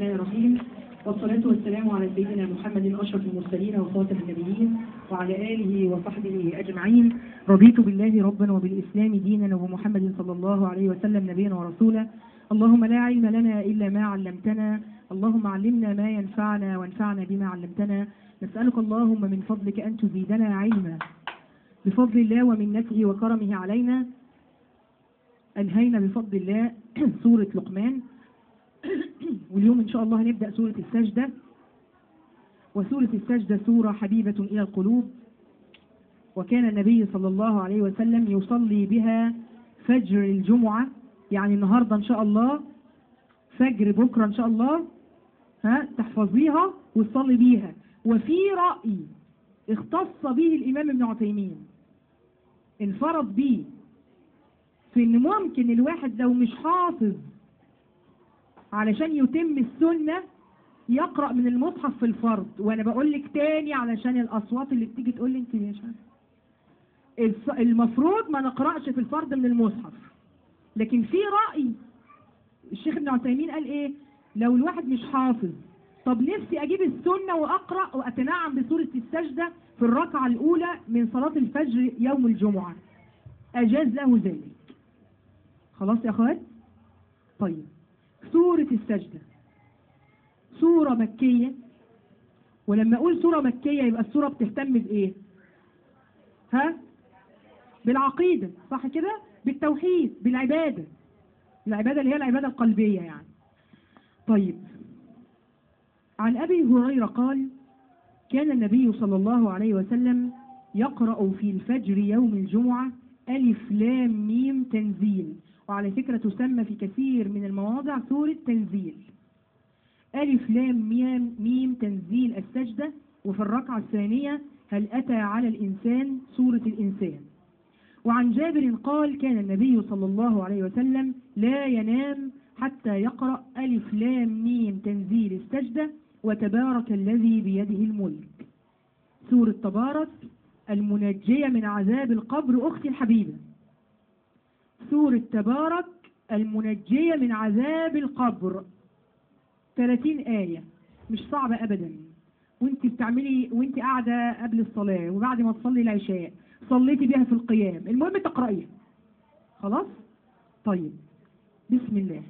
الرحمن الرحيم والصلاة والسلام على سيدنا محمد أشرف المرسلين وخاتم النبيين وعلى آله وصحبه أجمعين رضيت بالله ربا وبالإسلام دينا وبمحمد صلى الله عليه وسلم نبيا ورسولا اللهم لا علم لنا إلا ما علمتنا اللهم علمنا ما ينفعنا وانفعنا بما علمتنا نسألك اللهم من فضلك أن تزيدنا علما بفضل الله ومنته وكرمه علينا أنهينا بفضل الله سورة لقمان واليوم إن شاء الله هنبدأ سورة السجدة وسورة السجدة سورة حبيبة إلى القلوب وكان النبي صلى الله عليه وسلم يصلي بها فجر الجمعة يعني النهاردة إن شاء الله فجر بكرة إن شاء الله ها تحفظيها وتصلي بيها وفي رأي اختص به الإمام ابن عثيمين انفرد به في ان ممكن الواحد لو مش حافظ علشان يتم السنة يقرأ من المصحف في الفرض وانا بقول لك تاني علشان الاصوات اللي بتيجي تقول لي انت مش عارفة المفروض ما نقرأش في الفرض من المصحف لكن في رأي الشيخ ابن عثيمين قال ايه لو الواحد مش حافظ طب نفسي اجيب السنة واقرأ واتنعم بسورة السجدة في الركعة الاولى من صلاة الفجر يوم الجمعة اجاز له ذلك خلاص يا اخوات طيب سورة السجدة سورة مكية ولما اقول سورة مكية يبقى السورة بتهتم بايه ها بالعقيدة صح كده بالتوحيد بالعبادة العبادة اللي هي العبادة القلبية يعني طيب عن أبي هريرة قال كان النبي صلى الله عليه وسلم يقرأ في الفجر يوم الجمعة ألف لام ميم تنزيل وعلى فكرة تسمى في كثير من المواضع سورة تنزيل ألف لام ميم, ميم تنزيل السجدة وفي الركعة الثانية هل أتى على الإنسان سورة الإنسان وعن جابر قال كان النبي صلى الله عليه وسلم لا ينام حتى يقرأ ألف لام ميم تنزيل السجدة وتبارك الذي بيده الملك سورة تبارك المنجية من عذاب القبر أختي الحبيبة سورة تبارك المنجية من عذاب القبر 30 آية مش صعبة أبدا وانت بتعملي وانت قاعدة قبل الصلاة وبعد ما تصلي العشاء صليتي بيها في القيام المهم تقرأيها خلاص طيب بسم الله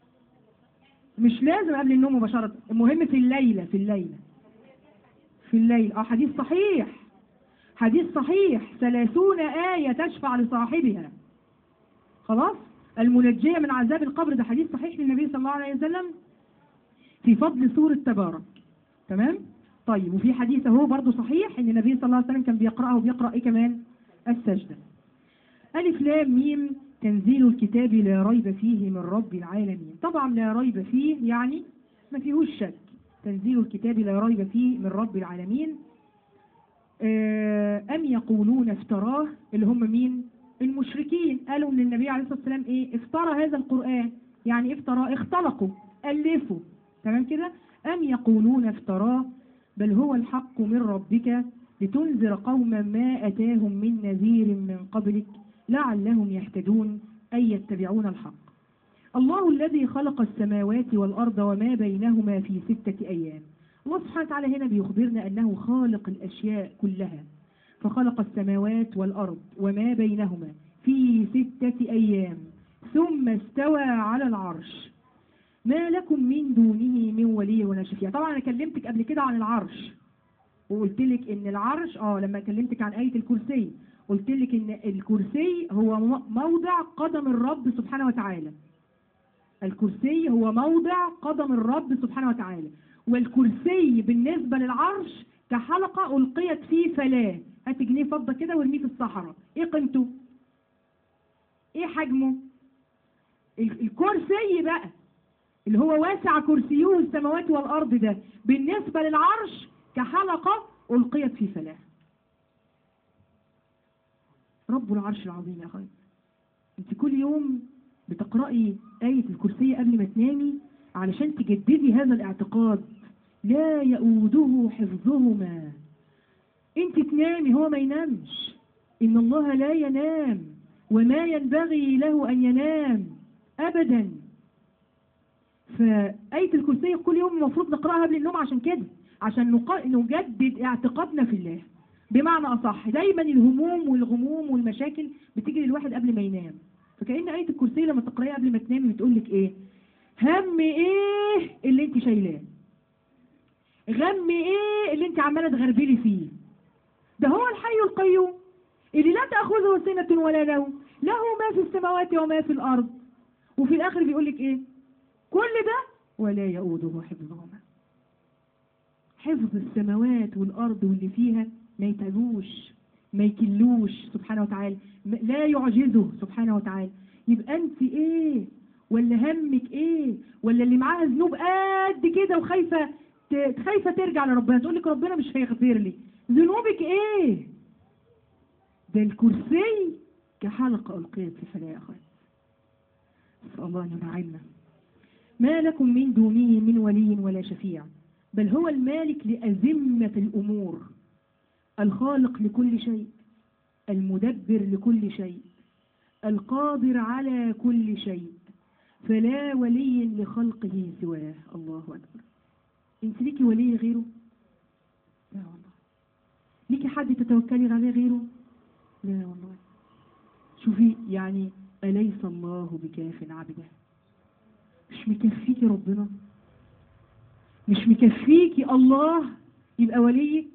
مش لازم قبل النوم مباشرة المهم في الليلة في الليلة في الليل اه حديث صحيح حديث صحيح ثلاثون آية تشفع لصاحبها خلاص المنجية من عذاب القبر ده حديث صحيح للنبي صلى الله عليه وسلم في فضل سورة تبارك تمام طيب وفي حديث اهو برضه صحيح ان النبي صلى الله عليه وسلم كان بيقرأه وبيقرأ ايه كمان السجدة ألف لام ميم تنزيل الكتاب لا ريب فيه من رب العالمين طبعا لا ريب فيه يعني ما فيهوش شك تنزيل الكتاب لا ريب فيه من رب العالمين أم يقولون افتراه اللي هم مين المشركين قالوا ان النبي عليه الصلاة والسلام ايه افترى هذا القرآن يعني افترى اختلقوا ألفوا تمام كده أم يقولون افتراه بل هو الحق من ربك لتنذر قوما ما أتاهم من نذير من قبلك لعلهم يهتدون أي يتبعون الحق الله الذي خلق السماوات والأرض وما بينهما في ستة أيام الله سبحانه وتعالى هنا بيخبرنا أنه خالق الأشياء كلها فخلق السماوات والأرض وما بينهما في ستة أيام ثم استوى على العرش ما لكم من دونه من ولي ولا شفيع طبعا أنا كلمتك قبل كده عن العرش وقلت لك ان العرش اه لما كلمتك عن آية الكرسي قلت لك ان الكرسي هو موضع قدم الرب سبحانه وتعالى الكرسي هو موضع قدم الرب سبحانه وتعالى والكرسي بالنسبة للعرش كحلقة ألقيت فيه فلاة هات جنيه فضة كده وارميه في الصحراء ايه قيمته ايه حجمه الكرسي بقى اللي هو واسع كرسيه السماوات والأرض ده بالنسبة للعرش كحلقة ألقيت في فلاة رب العرش العظيم يا أخي انت كل يوم بتقرأي آية الكرسي قبل ما تنامي علشان تجددي هذا الاعتقاد لا يؤوده حفظهما انت تنامي هو ما ينامش ان الله لا ينام وما ينبغي له ان ينام ابدا فآية الكرسي كل يوم المفروض نقرأها قبل النوم عشان كده عشان نق- نجدد اعتقادنا في الله بمعنى أصح دايما الهموم والغموم والمشاكل بتيجي للواحد قبل ما ينام فكأن آية الكرسي لما تقرأيها قبل ما تنامي بتقول لك إيه هم إيه اللي أنت شايلاه غم إيه اللي أنت عمالة تغربلي فيه ده هو الحي القيوم اللي لا تأخذه سنة ولا نوم له ما في السماوات وما في الأرض وفي الآخر بيقول لك إيه كل ده ولا يؤوده حفظهما حفظ السماوات والأرض واللي فيها ما يتعبوش ما يكلوش سبحانه وتعالى م- لا يعجزه سبحانه وتعالى يبقى انت ايه ولا همك ايه ولا اللي معاها ذنوب قد كده وخايفه ت- خايفه ترجع لربنا تقول لك ربنا مش هيغفر لي ذنوبك ايه ده الكرسي كحلقه القيت في فلا يا اخوان نسال الله ان ينعمنا ما لكم من دونه من ولي ولا شفيع بل هو المالك لأزمة الأمور الخالق لكل شيء المدبر لكل شيء القادر على كل شيء فلا ولي لخلقه سواه الله أكبر انت ليكي ولي غيره لا والله ليكي حد تتوكلي عليه غيره لا والله شوفي يعني أليس الله بكاف عبده مش مكفيكي ربنا مش مكفيكي الله يبقى وليك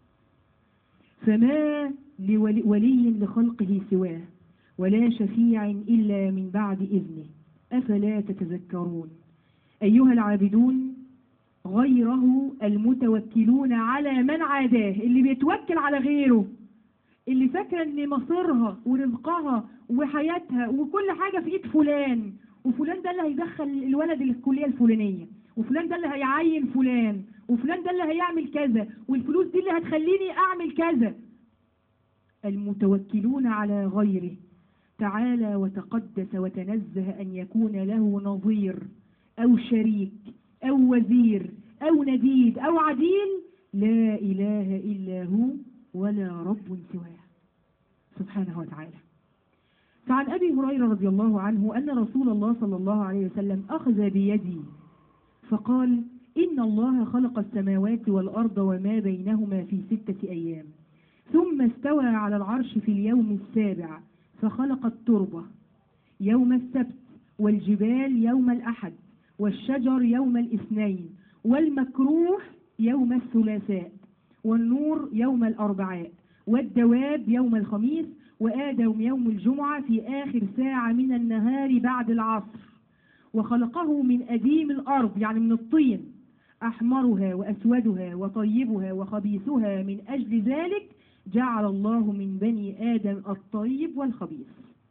فما لولي ولي لخلقه سواه ولا شفيع إلا من بعد إذنه أفلا تتذكرون أيها العابدون غيره المتوكلون على من عاداه اللي بيتوكل على غيره اللي فاكرة ان مصيرها ورزقها وحياتها وكل حاجة في ايد فلان وفلان ده اللي هيدخل الولد الكلية الفلانية وفلان ده اللي هيعين فلان وفلان ده اللي هيعمل كذا والفلوس دي اللي هتخليني اعمل كذا المتوكلون على غيره تعالى وتقدس وتنزه ان يكون له نظير او شريك او وزير او نديد او عديل لا اله الا هو ولا رب سواه سبحانه وتعالى فعن أبي هريرة رضي الله عنه أن رسول الله صلى الله عليه وسلم أخذ بيدي فقال إن الله خلق السماوات والأرض وما بينهما في ستة أيام ثم استوى على العرش في اليوم السابع فخلق التربة يوم السبت والجبال يوم الأحد والشجر يوم الاثنين والمكروه يوم الثلاثاء والنور يوم الأربعاء والدواب يوم الخميس وآدم يوم الجمعة في آخر ساعة من النهار بعد العصر وخلقه من أديم الأرض يعني من الطين أحمرها وأسودها وطيبها وخبيثها من أجل ذلك جعل الله من بني آدم الطيب والخبيث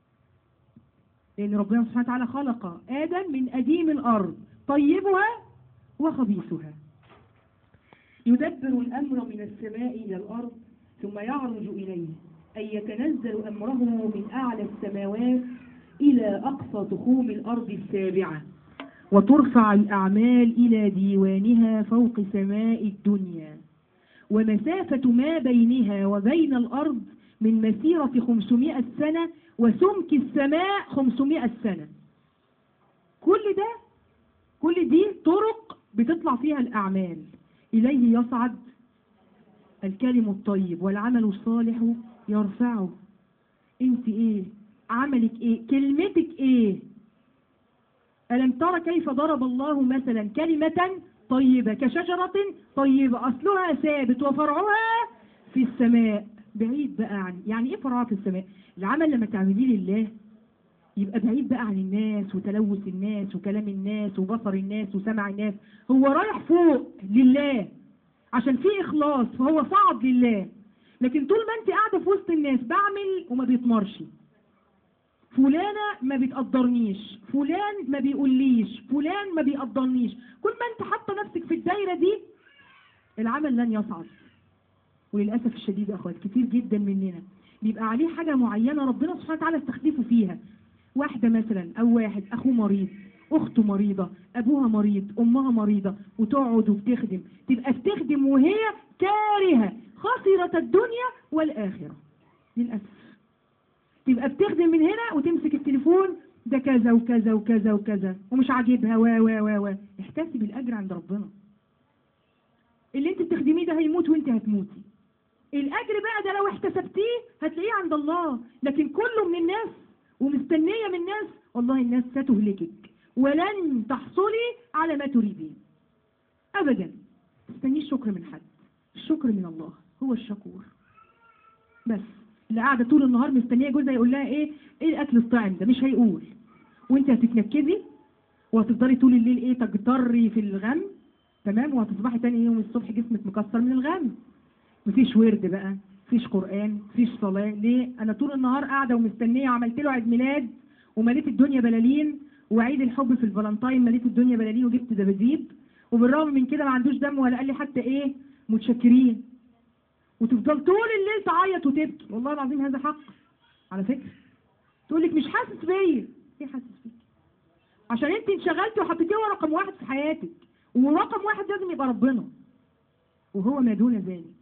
لأن ربنا سبحانه وتعالى خلق آدم من أديم الأرض طيبها وخبيثها يدبر الأمر من السماء إلى الأرض ثم يعرج إليه أي يتنزل أمره من أعلى السماوات إلى أقصى تخوم الأرض السابعة وترفع الأعمال إلى ديوانها فوق سماء الدنيا ومسافة ما بينها وبين الأرض من مسيرة 500 سنة وسمك السماء 500 سنة كل ده كل دي طرق بتطلع فيها الأعمال إليه يصعد الكلم الطيب والعمل الصالح يرفعه انت ايه عملك ايه كلمتك ايه ألم ترى كيف ضرب الله مثلا كلمة طيبة كشجرة طيبة أصلها ثابت وفرعها في السماء بعيد بقى عن يعني ايه فرعها في السماء العمل لما تعمليه لله يبقى بعيد بقى عن الناس وتلوث الناس وكلام الناس وبصر الناس وسمع الناس هو رايح فوق لله عشان في إخلاص فهو صعد لله لكن طول ما انت قاعدة في وسط الناس بعمل وما بيتمرش فلانة ما بتقدرنيش فلان ما بيقوليش فلان ما بيقدرنيش كل ما انت حاطة نفسك في الدايرة دي العمل لن يصعد وللأسف الشديد يا أخوات كتير جدا مننا بيبقى عليه حاجة معينة ربنا سبحانه وتعالى استخلفه فيها واحدة مثلا أو واحد أخوه مريض أخته مريضة أبوها مريض أمها مريضة وتقعد وبتخدم تبقى بتخدم وهي كارهة خسرت الدنيا والآخرة للأسف تبقى بتخدم من هنا وتمسك التليفون ده كذا وكذا وكذا وكذا ومش عاجبها و و و و احتسب الاجر عند ربنا اللي انت بتخدميه ده هيموت وانت هتموتي الاجر بقى ده لو احتسبتيه هتلاقيه عند الله لكن كله من الناس ومستنيه من الناس والله الناس ستهلكك ولن تحصلي على ما تريدين ابدا تستنيش شكر من حد الشكر من الله هو الشكور بس اللي قاعده طول النهار مستنيه جوزها يقول لها ايه ايه الاكل الطعم ده مش هيقول وانت هتتنكدي وهتفضلي طول الليل ايه تجتري في الغم تمام وهتصبحي تاني يوم الصبح جسمك مكسر من الغم مفيش ورد بقى مفيش قران مفيش صلاه ليه انا طول النهار قاعده ومستنيه عملت له عيد ميلاد ومليت الدنيا بلالين وعيد الحب في الفالنتاين مليت الدنيا بلالين وجبت دباديب وبالرغم من كده ما عندوش دم ولا قال لي حتى ايه متشكرين وتفضل طول الليل تعيط وتبكي والله العظيم هذا حق على فكره تقول لك مش حاسس بيا ايه حاسس بيك عشان انت انشغلتي وحطيتيه هو رقم واحد في حياتك ورقم واحد لازم يبقى ربنا وهو ما دون ذلك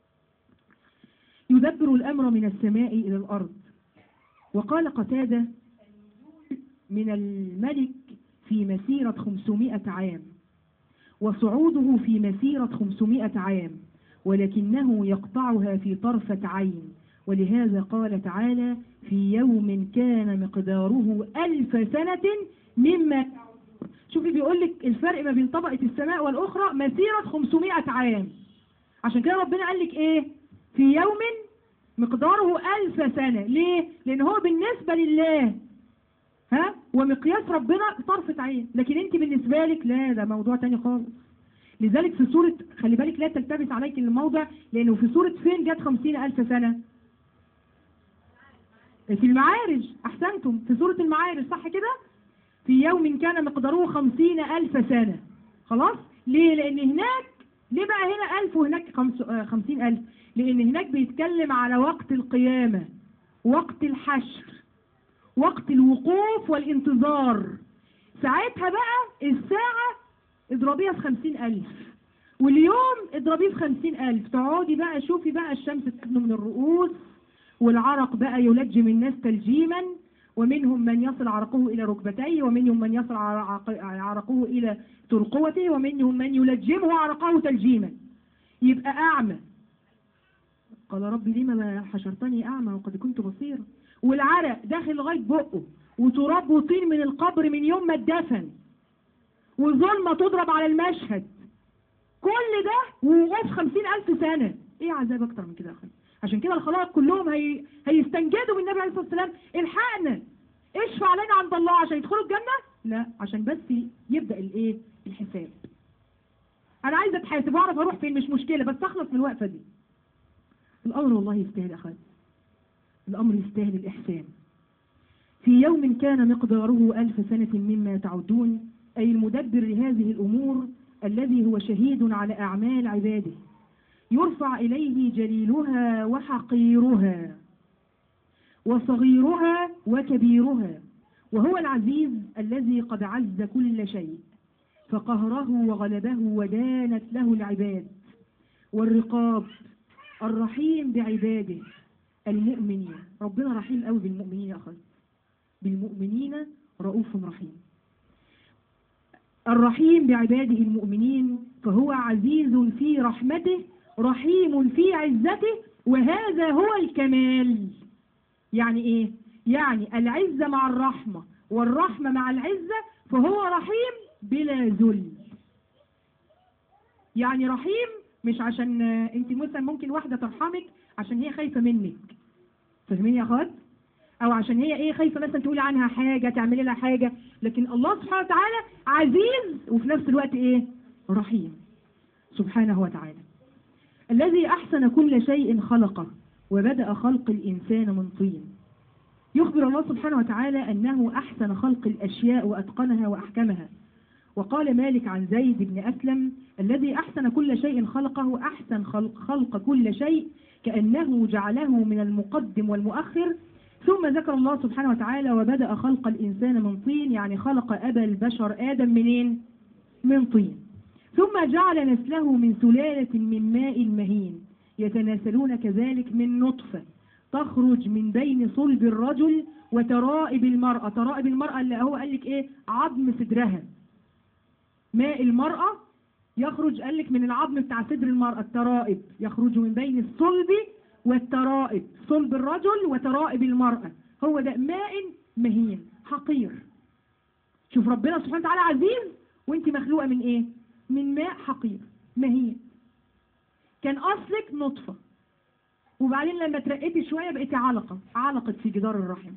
يدبر الامر من السماء الى الارض وقال قتاده من الملك في مسيرة 500 عام وصعوده في مسيرة 500 عام ولكنه يقطعها في طرفة عين ولهذا قال تعالى في يوم كان مقداره ألف سنة مما شوفي بيقول لك الفرق ما بين طبقة السماء والأخرى مسيرة 500 عام عشان كده ربنا قال لك إيه في يوم مقداره ألف سنة ليه؟ لأن هو بالنسبة لله ها ومقياس ربنا طرفة عين لكن انت بالنسبة لك لا ده موضوع تاني خالص لذلك في سورة خلي بالك لا تلتبس عليك الموضع لأنه في سورة فين جت خمسين ألف سنة في المعارج أحسنتم في سورة المعارج صح كده في يوم كان مقداره خمسين ألف سنة خلاص ليه لأن هناك ليه بقى هنا ألف وهناك خمس خمسين ألف لأن هناك بيتكلم على وقت القيامة وقت الحشر وقت الوقوف والانتظار ساعتها بقى الساعة اضربيها في خمسين ألف واليوم اضربيه في خمسين ألف تقعدي بقى شوفي بقى الشمس تدنو من الرؤوس والعرق بقى يلجم الناس تلجيما ومنهم من يصل عرقه إلى ركبتيه ومنهم من يصل عرقه إلى ترقوته ومنهم من يلجمه عرقه تلجيما يبقى أعمى قال ربي لما ما حشرتني أعمى وقد كنت بصيرا والعرق داخل لغاية بقه وتراب وطين من القبر من يوم ما اتدفن وظلمة تضرب على المشهد كل ده ووقوف خمسين ألف سنة ايه عذاب اكتر من كده يا اخي عشان كده الخلائق كلهم هي... هيستنجدوا من النبي عليه الصلاة والسلام الحقنا اشفع لنا عند الله عشان يدخلوا الجنة لا عشان بس يبدأ الايه الحساب انا عايزه اتحاسب واعرف اروح فين مش مشكلة بس اخلص من الوقفة دي الامر والله يستاهل يا اخواتي الأمر يستاهل الإحسان في يوم كان مقداره ألف سنة مما تعدون أي المدبر لهذه الأمور الذي هو شهيد على أعمال عباده يرفع إليه جليلها وحقيرها وصغيرها وكبيرها وهو العزيز الذي قد عز كل شيء فقهره وغلبه ودانت له العباد والرقاب الرحيم بعباده المؤمنين ربنا رحيم قوي بالمؤمنين يا أخوان بالمؤمنين رؤوف رحيم الرحيم بعباده المؤمنين فهو عزيز في رحمته رحيم في عزته وهذا هو الكمال يعني ايه يعني العزة مع الرحمة والرحمة مع العزة فهو رحيم بلا ذل يعني رحيم مش عشان انت مثلا ممكن واحدة ترحمك عشان هي خايفة منك فاهمين يا اخوات او عشان هي ايه خايفة مثلا تقولي عنها حاجة تعملي لها حاجة لكن الله سبحانه وتعالى عزيز وفي نفس الوقت ايه رحيم سبحانه وتعالى الذي احسن كل شيء خلقه وبدأ خلق الانسان من طين يخبر الله سبحانه وتعالى انه احسن خلق الاشياء واتقنها واحكمها وقال مالك عن زيد بن أسلم الذي أحسن كل شيء خلقه أحسن خلق, خلق كل شيء كأنه جعله من المقدم والمؤخر ثم ذكر الله سبحانه وتعالى وبدأ خلق الإنسان من طين يعني خلق أبا البشر آدم منين؟ من طين ثم جعل نسله من سلالة من ماء مهين يتناسلون كذلك من نطفة تخرج من بين صلب الرجل وترائب المرأة ترائب المرأة اللي هو قال لك ايه عظم صدرها ماء المرأة يخرج قال لك من العظم بتاع صدر المرأة الترائب يخرج من بين الصلب والترائب صلب الرجل وترائب المرأة هو ده ماء مهين حقير شوف ربنا سبحانه وتعالى عزيز وانت مخلوقة من ايه من ماء حقير مهين كان اصلك نطفة وبعدين لما ترقيتي شوية بقيتي علقة علقت في جدار الرحم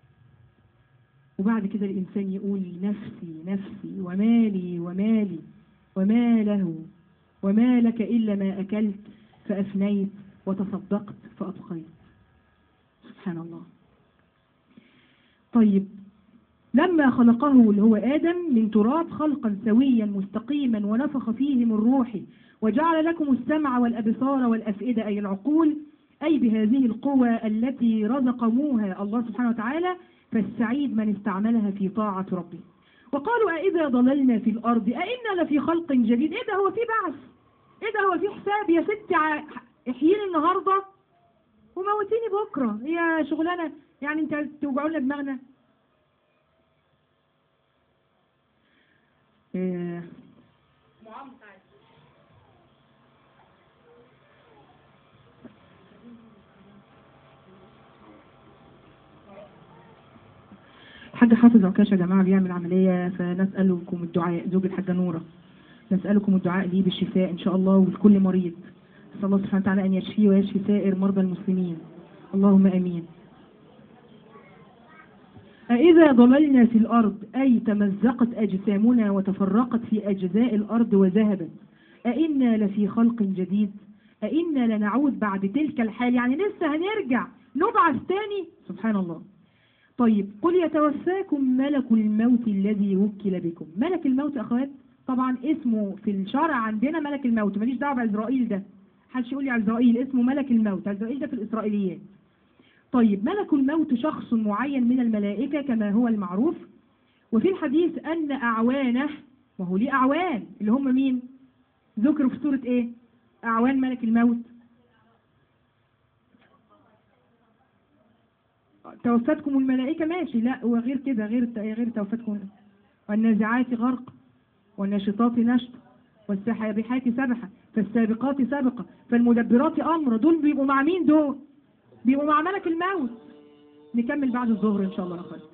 وبعد كده الإنسان يقول نفسي نفسي ومالي ومالي وما له وما لك إلا ما أكلت فأفنيت وتصدقت فأبقيت سبحان الله طيب لما خلقه اللي هو آدم من تراب خلقا سويا مستقيما ونفخ فيه من روحه وجعل لكم السمع والأبصار والأفئدة أي العقول أي بهذه القوى التي رزقموها الله سبحانه وتعالى فالسعيد من استعملها في طاعة ربه وقالوا أئذا ضللنا في الأرض أئنا لفي خلق جديد إيه ده هو في بعث إيه ده هو في حساب يا ستي ع- احييني النهاردة وموتيني بكرة هي شغلانة يعني انت توجعوا لنا دماغنا إيه الحاج حافظ عكاش يا جماعة بيعمل عملية فنسألكم الدعاء زوج الحاجة نورة نسألكم الدعاء ليه بالشفاء إن شاء الله ولكل مريض نسأل الله سبحانه وتعالى أن يشفيه ويشفي سائر مرضى المسلمين اللهم أمين أإذا ضللنا في الأرض أي تمزقت أجسامنا وتفرقت في أجزاء الأرض وذهبت أئنا لفي خلق جديد أئنا لنعود بعد تلك الحال يعني لسه هنرجع نبعث تاني سبحان الله طيب قل يتوفاكم ملك الموت الذي وكل بكم ملك الموت يا أخوات طبعا اسمه في الشرع عندنا ملك الموت ماليش دعوه بعزرائيل ده محدش يقول لي عزرائيل اسمه ملك الموت عزرائيل ده في الإسرائيليات طيب ملك الموت شخص معين من الملائكة كما هو المعروف وفي الحديث أن أعوانه وهو ليه أعوان اللي هم مين ذكروا في سورة إيه أعوان ملك الموت توفتكم الملائكة ماشي لا وغير كده غير غير توفتكم والنازعات غرق والناشطات نشط والسحابحات سبحة فالسابقات سبقة فالمدبرات أمر دول بيبقوا مع مين دول بيبقوا مع ملك الموت نكمل بعد الظهر إن شاء الله يا أخوات